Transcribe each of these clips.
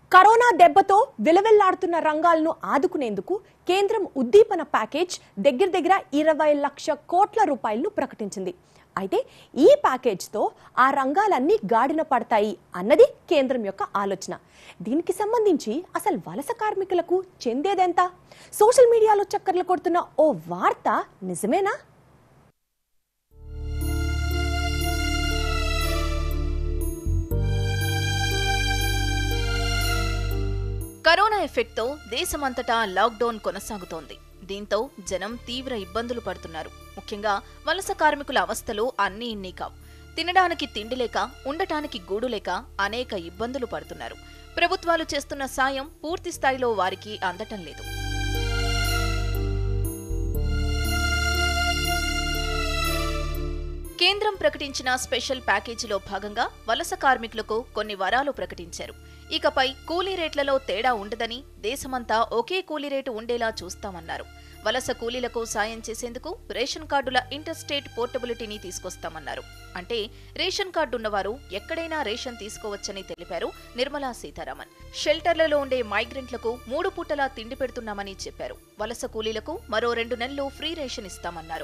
corona దెబ్బతో విలవిల్లాడుతున్న రంగాలను ఆదుకునేందుకు కేంద్రం ఉద్దీపన ప్యాకేజ్ దగ్గర దగ్గర ఇరవై లక్ష కోట్ల రూపాయలను ప్రకటించింది అయితే ఈ ప్యాకేజ్తో ఆ రంగాలన్నీ గాడిన పడతాయి అన్నది కేంద్రం యొక్క ఆలోచన దీనికి సంబంధించి అసలు వలస కార్మికులకు చెందేదెంత సోషల్ మీడియాలో చక్కర్లు కొడుతున్న ఓ వార్త నిజమేనా కరోనా ఎఫెక్ట్తో దేశమంతటా లాక్డౌన్ కొనసాగుతోంది దీంతో జనం తీవ్ర ఇబ్బందులు పడుతున్నారు ముఖ్యంగా వలస కార్మికుల అవస్థలు అన్నీ ఇన్ని కావు తినడానికి తిండి లేక ఉండటానికి గూడు లేక అనేక ఇబ్బందులు పడుతున్నారు ప్రభుత్వాలు చేస్తున్న సాయం పూర్తి స్థాయిలో వారికి అందటం లేదు కేంద్రం ప్రకటించిన స్పెషల్ ప్యాకేజీలో భాగంగా వలస కార్మికులకు కొన్ని వరాలు ప్రకటించారు ఇకపై కూలీ రేట్లలో తేడా ఉండదని దేశమంతా ఒకే కూలీ రేటు ఉండేలా చూస్తామన్నారు వలస కూలీలకు సాయం చేసేందుకు రేషన్ కార్డుల ఇంటర్ స్టేట్ పోర్టబిలిటీని తీసుకొస్తామన్నారు అంటే రేషన్ కార్డు ఉన్నవారు ఎక్కడైనా రేషన్ తీసుకోవచ్చని తెలిపారు నిర్మలా సీతారామన్ షెల్టర్లలో ఉండే మైగ్రెంట్లకు మూడు పూటలా తిండి పెడుతున్నామని చెప్పారు వలస కూలీలకు మరో రెండు నెలలు ఫ్రీ రేషన్ ఇస్తామన్నారు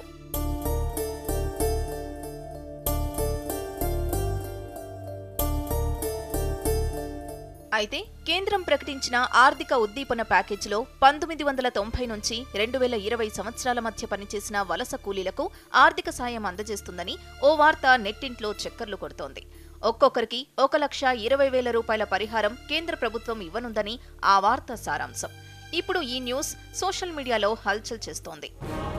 అయితే కేంద్రం ప్రకటించిన ఆర్థిక ఉద్దీపన ప్యాకేజీలో పంతొమ్మిది వందల తొంభై నుంచి రెండు వేల ఇరవై సంవత్సరాల మధ్య పనిచేసిన వలస కూలీలకు ఆర్థిక సాయం అందజేస్తుందని ఓ వార్త నెట్టింట్లో చక్కర్లు కొడుతోంది ఒక్కొక్కరికి ఒక లక్ష ఇరవై వేల రూపాయల పరిహారం కేంద్ర ప్రభుత్వం ఇవ్వనుందని ఆ వార్త సారాంశం ఇప్పుడు ఈ న్యూస్ సోషల్ మీడియాలో హల్చల్ చేస్తోంది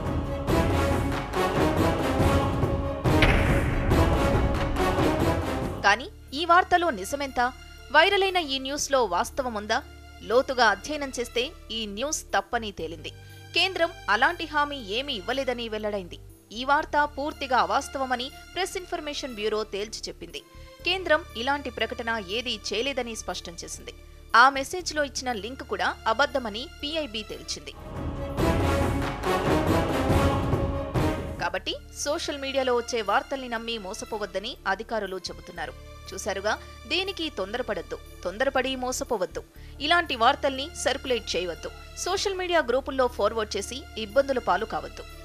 కానీ ఈ వార్తలో నిజమెంత వైరల్ అయిన ఈ న్యూస్లో వాస్తవముందా లోతుగా అధ్యయనం చేస్తే ఈ న్యూస్ తప్పని తేలింది కేంద్రం అలాంటి హామీ ఏమీ ఇవ్వలేదని వెల్లడైంది ఈ వార్త పూర్తిగా అవాస్తవమని ప్రెస్ ఇన్ఫర్మేషన్ బ్యూరో తేల్చి చెప్పింది కేంద్రం ఇలాంటి ప్రకటన ఏదీ చేయలేదని స్పష్టం చేసింది ఆ మెసేజ్లో ఇచ్చిన లింక్ కూడా అబద్ధమని పీఐబీ తేల్చింది కాబట్టి సోషల్ మీడియాలో వచ్చే వార్తల్ని నమ్మి మోసపోవద్దని అధికారులు చెబుతున్నారు చూశారుగా దేనికి తొందరపడద్దు తొందరపడి మోసపోవద్దు ఇలాంటి వార్తల్ని సర్క్యులేట్ చేయవద్దు సోషల్ మీడియా గ్రూపుల్లో ఫార్వర్డ్ చేసి ఇబ్బందుల పాలు కావద్దు